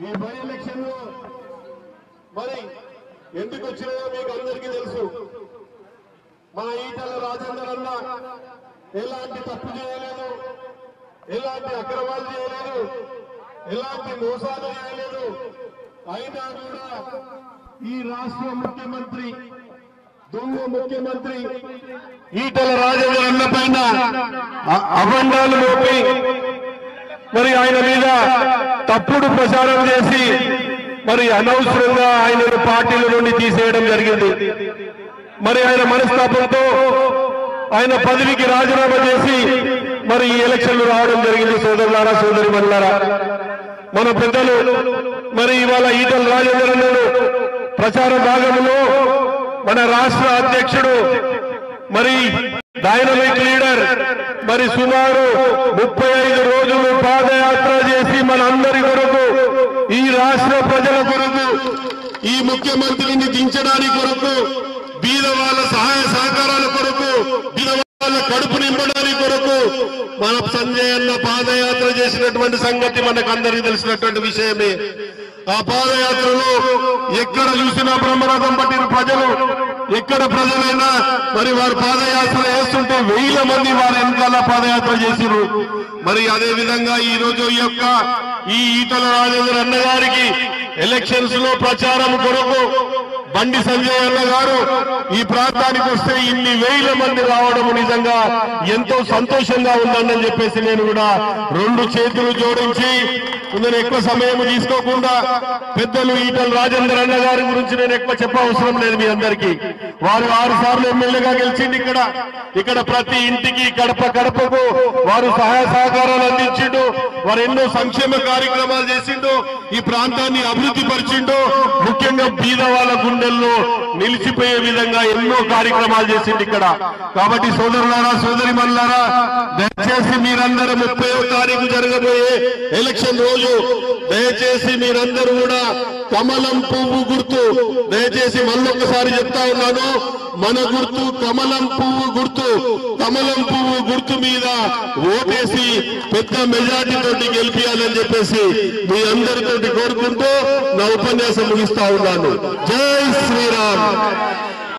ఈ by election లో మరి ఎందుకు వచ్చినాయో మీకు అందరికీ తెలుసు మన ఈటల రాజేందర్ అన్న ఎలాంటి తప్పు చేయలేదు ఎలాంటి అక్రమాలు చేయలేదు ఎలాంటి మోసాలు చేయలేదు అయినా కూడా ఈ రాష్ట్ర ముఖ్యమంత్రి దొంగ ముఖ్యమంత్రి ఈటల రాజేందర్ అన్న పైన అ- అభండాలు మోపి మరి ఆయన మీద తప్పుడు ప్రచారం చేసి మరి అనవసరంగా ఆయనను పార్టీల నుండి తీసేయడం జరిగింది మరి ఆయన మనస్తాపంతో ఆయన పదవికి రాజీనామా చేసి మరి ఈ ఎలక్షన్లు రావడం జరిగింది సోదరులారా సోదరి మన పెద్దలు మరి ఇవాళ ఈటల రాజేంద్ర అన్నను ప్రచార భాగంలో మన రాష్ట్ర అధ్యక్షుడు మరి డైనమిక్ లీడర్ మరి సుమారు ముప్పై ఐదు రోజులు పాదయాత్ర చేసి మన అందరి కొరకు ఈ రాష్ట్ర ప్రజల కొరకు ఈ ముఖ్యమంత్రిని దించడానికి కొరకు బీద వాళ్ళ సహాయ సహకారాల కొరకు బీద వాళ్ళ కడుపు నింపడానికి కొరకు మన సంజయ్ అన్న పాదయాత్ర చేసినటువంటి సంగతి మనకు అందరికీ తెలిసినటువంటి విషయమే ఆ పాదయాత్రలో ఎక్కడ చూసినా బ్రహ్మరథం పట్టిన ప్రజలు ఎక్కడ ప్రజలైనా మరి వారు పాదయాత్ర చేస్తుంటే వేల మంది వారి వెనకాల పాదయాత్ర చేసిరు మరి అదే విధంగా ఈ రోజు ఈ యొక్క ఈ ఈటల రాజేంద్ర అన్న గారికి ఎలక్షన్స్ లో ప్రచారం కొరకు బండి సంజయ్ అన్న గారు ఈ ప్రాంతానికి వస్తే ఇన్ని వేల మంది రావడం నిజంగా ఎంతో సంతోషంగా ఉందని చెప్పేసి నేను కూడా రెండు చేతులు జోడించి నేను ఎక్కువ సమయం తీసుకోకుండా పెద్దలు ఈటల రాజేందర్ అన్న గారి గురించి నేను ఎక్కువ చెప్పవసరం లేదు మీ అందరికీ వారు ఆరు సార్లు ఎమ్మెల్యేగా గెలిచింది ఇక్కడ ఇక్కడ ప్రతి ఇంటికి గడప గడపకు వారు సహాయ సహకారాలు అందించిండు వారు ఎన్నో సంక్షేమ కార్యక్రమాలు చేసిండు ఈ ప్రాంతాన్ని అభివృద్ధి పరిచిండు ముఖ్యంగా బీద వాళ్ళ గుండెల్లో నిలిచిపోయే విధంగా ఎన్నో కార్యక్రమాలు చేసిండు ఇక్కడ కాబట్టి సోదరులారా సోదరి మల్లారా దయచేసి మీరందరూ ముప్పై తారీఖు జరగబోయే ఎలక్షన్ రోజు దయచేసి మీరందరూ కూడా కమలం పువ్వు గుర్తు దయచేసి మళ్ళొక్కసారి చెప్తా ఉన్నాను మన గుర్తు కమలం పువ్వు గుర్తు కమలం పువ్వు గుర్తు మీద ఓటేసి పెద్ద మెజార్టీ తోటి గెలిపియాలని చెప్పేసి మీ అందరితోటి కోరుకుంటూ నా ఉపన్యాసం ముగిస్తా ఉన్నాను జై శ్రీరామ్